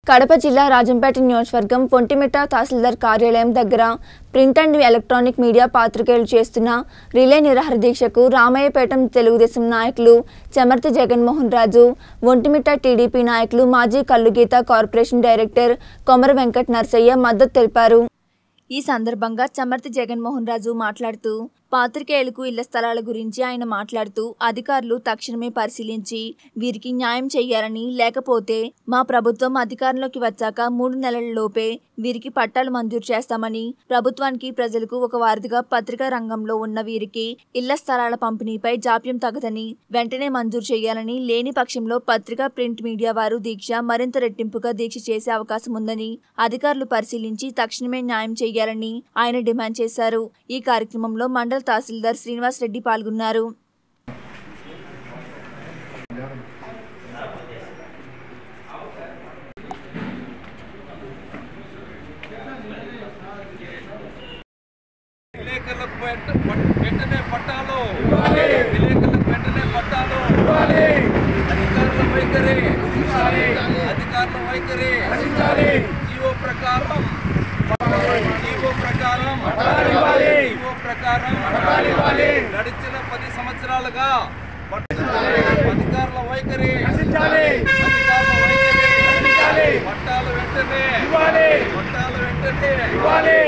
కడప జిల్లా రాజంపేట నియోజకవర్గం పొంటిమిట్ట తహసీల్దార్ కార్యాలయం దగ్గర ప్రింట్ అండ్ ఎలక్ట్రానిక్ మీడియా పాత్రికేయులు చేస్తున్న రిలే నిరాహార దీక్షకు రామయ్యపేటం తెలుగుదేశం నాయకులు చెమర్తి జగన్మోహన్ రాజు ఒంటిమిట్ట టీడీపీ నాయకులు మాజీ కల్లుగీత కార్పొరేషన్ డైరెక్టర్ కొమర వెంకట్ నర్సయ్య మద్దతు తెలిపారు ఈ సందర్భంగా చమర్తి జగన్మోహన్ రాజు మాట్లాడుతూ పాత్రికేయులకు ఇళ్ల స్థలాల గురించి ఆయన మాట్లాడుతూ అధికారులు తక్షణమే పరిశీలించి వీరికి న్యాయం చేయాలని లేకపోతే మా ప్రభుత్వం అధికారంలోకి వచ్చాక మూడు నెలల లోపే వీరికి పట్టాలు మంజూరు చేస్తామని ప్రభుత్వానికి ప్రజలకు ఒక వారధిగా పత్రికా రంగంలో ఉన్న వీరికి ఇళ్ల స్థలాల పంపిణీపై జాప్యం తగదని వెంటనే మంజూరు చేయాలని లేని పక్షంలో పత్రికా ప్రింట్ మీడియా వారు దీక్ష మరింత రెట్టింపుగా దీక్ష చేసే అవకాశం ఉందని అధికారులు పరిశీలించి తక్షణమే న్యాయం చేయాలని ఆయన డిమాండ్ చేశారు ఈ కార్యక్రమంలో మండల తహసీల్దార్ శ్రీనివాస్ రెడ్డి పాల్గొన్నారు విలేకరులకు వెంట- పట్- వెంటనే పట్టాలు విలేకరులకు వెంటనే పట్టాలు అధికారుల వైఖరి అధికారుల వైఖరి జీవో ప్రకారం జీవో ప్రకారం జీవో ప్రకారం గడిచిన పది సంవత్సరాలుగా పట్- అధికారుల వైఖరి అధికారుల వైఖరి పట్టాలు వెంటనే పట్టాలు వెంటనే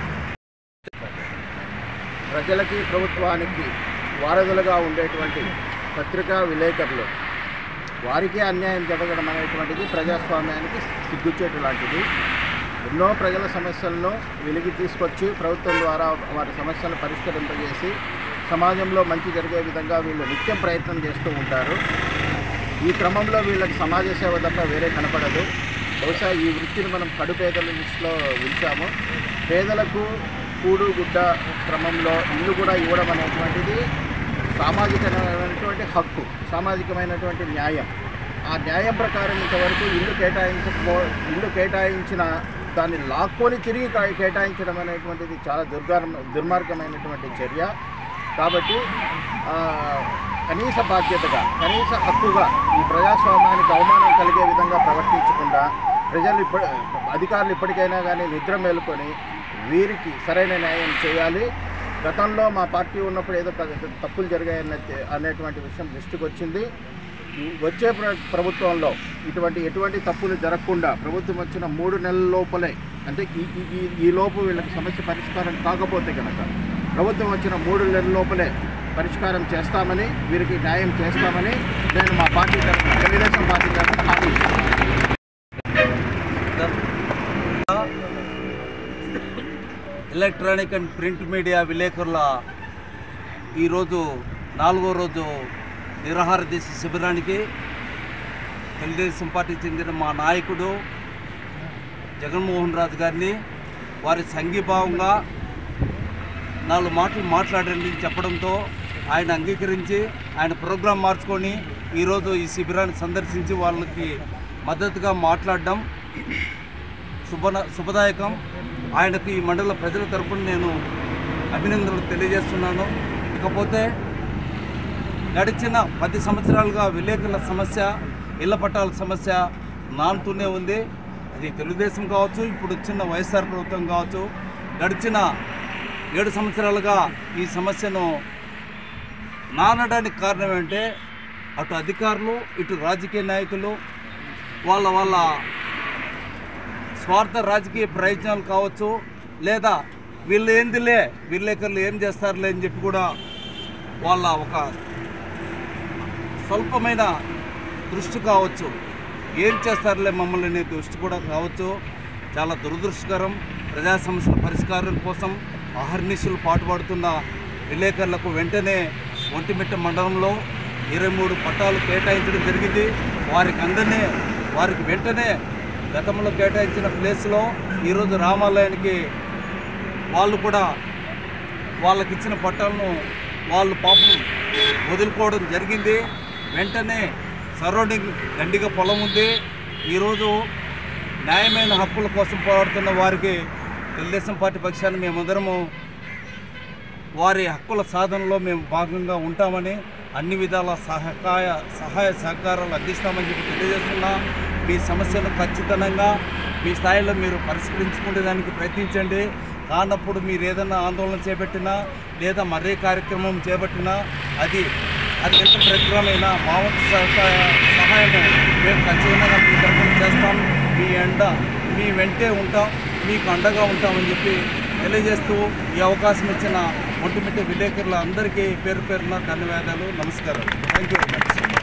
ప్రజలకి ప్రభుత్వానికి వారధులుగా ఉండేటువంటి పత్రికా విలేకరులు వారికే అన్యాయం జరగడం అనేటువంటిది ప్రజాస్వామ్యానికి సిగ్గుచేటు లాంటిది ఎన్నో ప్రజల సమస్యలను వెలికి తీసుకొచ్చి ప్రభుత్వం ద్వారా వారి సమస్యలను పరిష్కరింపజేసి సమాజంలో మంచి జరిగే విధంగా వీళ్ళు నిత్యం ప్రయత్నం చేస్తూ ఉంటారు ఈ క్రమంలో వీళ్ళకి సమాజ సేవ తప్ప వేరే కనపడదు బహుశా ఈ వృత్తిని మనం కడుపేదల లిస్టులో ఉంచాము పేదలకు కూడు గుడ్డ క్రమంలో ఇల్లు కూడా ఇవ్వడం అనేటువంటిది సామాజికమైనటువంటి హక్కు సామాజికమైనటువంటి న్యాయం ఆ న్యాయం ప్రకారం ఇంతవరకు ఇల్లు కేటాయించకపో ఇల్లు కేటాయించిన దాన్ని లాక్కొని తిరిగి కా- కేటాయించడం అనేటువంటిది చాలా దుర్గార్ దుర్మార్గమైనటువంటి చర్య కాబట్టి ఆ, కనీస బాధ్యతగా కనీస హక్కుగా ఈ ప్రజాస్వామ్యానికి అవమానం కలిగే విధంగా ప్రవర్తించకుండా ప్రజలు ఇప్పటి అధికారులు ఇప్పటికైనా కానీ నిద్ర మేలుకొని వీరికి సరైన న్యాయం చేయాలి గతంలో మా పార్టీ ఉన్నప్పుడు ఏదో త- తప్పులు జరిగాయన్న అనేటువంటి విషయం దృష్టికి వచ్చింది వచ్చే ప్ర ప్రభుత్వంలో ఇటువంటి ఎటువంటి తప్పులు జరగకుండా ప్రభుత్వం వచ్చిన మూడు నెలల లోపలే అంటే ఈ ఈ- ఈ ఈ లోపు వీళ్ళకి సమస్య పరిష్కారం కాకపోతే కనుక ప్రభుత్వం వచ్చిన మూడు నెలల లోపలే పరిష్కారం చేస్తామని వీరికి న్యాయం చేస్తామని నేను మా పార్టీ తరఫున తెలుగుదేశం పార్టీ తరఫున హామీ ఇస్తున్నాను ఎలక్ట్రానిక్ అండ్ ప్రింట్ మీడియా విలేకరుల ఈరోజు నాలుగో రోజు నిరాహార దీక్ష శిబిరానికి తెలుగుదేశం పార్టీకి చెందిన మా నాయకుడు జగన్మోహన్ రాజు గారిని వారి సంఘీభావంగా నాలుగు మాటలు మాట్లాడండి చెప్పడంతో ఆయన అంగీకరించి ఆయన ప్రోగ్రాం మార్చుకొని ఈరోజు ఈ శిబిరాన్ని సందర్శించి వాళ్ళకి మద్దతుగా మాట్లాడడం శుభ శుభదాయకం ఆయనకు ఈ మండల ప్రజల తరపున నేను అభినందనలు తెలియజేస్తున్నాను ఇకపోతే గడిచిన పది సంవత్సరాలుగా విలేకరుల సమస్య ఇళ్ల పట్టాల సమస్య నానుతూనే ఉంది అది తెలుగుదేశం కావచ్చు ఇప్పుడు వచ్చిన వైఎస్ఆర్ ప్రభుత్వం కావచ్చు గడిచిన ఏడు సంవత్సరాలుగా ఈ సమస్యను నానడానికి కారణం ఏంటంటే అటు అధికారులు ఇటు రాజకీయ నాయకులు వాళ్ళ వాళ్ళ స్వార్థ రాజకీయ ప్రయోజనాలు కావచ్చు లేదా వీళ్ళు ఏందిలే విలేకరులు ఏం చేస్తారులే అని చెప్పి కూడా వాళ్ళ ఒక స్వల్పమైన దృష్టి కావచ్చు ఏం చేస్తారులే మమ్మల్ని అనే దృష్టి కూడా కావచ్చు చాలా దురదృష్టకరం ప్రజా సమస్యల పరిష్కారం కోసం అహర్నిశలు పాటుపడుతున్న విలేకరులకు వెంటనే ఒంటిమిట్ట మండలంలో ఇరవై మూడు పట్టాలు కేటాయించడం జరిగింది వారికి అందరినీ వారికి వెంటనే గతంలో కేటాయించిన ప్లేస్లో ఈరోజు రామాలయానికి వాళ్ళు కూడా వాళ్ళకి ఇచ్చిన పట్టాలను వాళ్ళు పాపం వదులుకోవడం జరిగింది వెంటనే సరౌండింగ్ దండిగా పొలం ఉంది ఈరోజు న్యాయమైన హక్కుల కోసం పోరాడుతున్న వారికి తెలుగుదేశం పార్టీ పక్షాన్ని మేమందరము వారి హక్కుల సాధనలో మేము భాగంగా ఉంటామని అన్ని విధాల సహకాయ సహాయ సహకారాలు అందిస్తామని చెప్పి తెలియజేస్తున్నా మీ సమస్యను ఖచ్చితంగా మీ స్థాయిలో మీరు పరిష్కరించుకునే దానికి ప్రయత్నించండి కానప్పుడు మీరు ఏదైనా ఆందోళన చేపట్టినా లేదా మరే కార్యక్రమం చేపట్టినా అది అది ఎంత ప్రతికూలమైన మా వంతు సహ- సహాయం మేము ఖచ్చితంగా మీ తరఫున చేస్తాం మీ ఎండ మీ వెంటే ఉంటాం మీకు అండగా ఉంటామని చెప్పి తెలియజేస్తూ ఈ అవకాశం ఇచ్చిన ఒంటిమిట్ట విలేకరుల అందరికీ పేరు పేరున ధన్యవాదాలు నమస్కారాలు థ్యాంక్ యూ వెరీ మచ్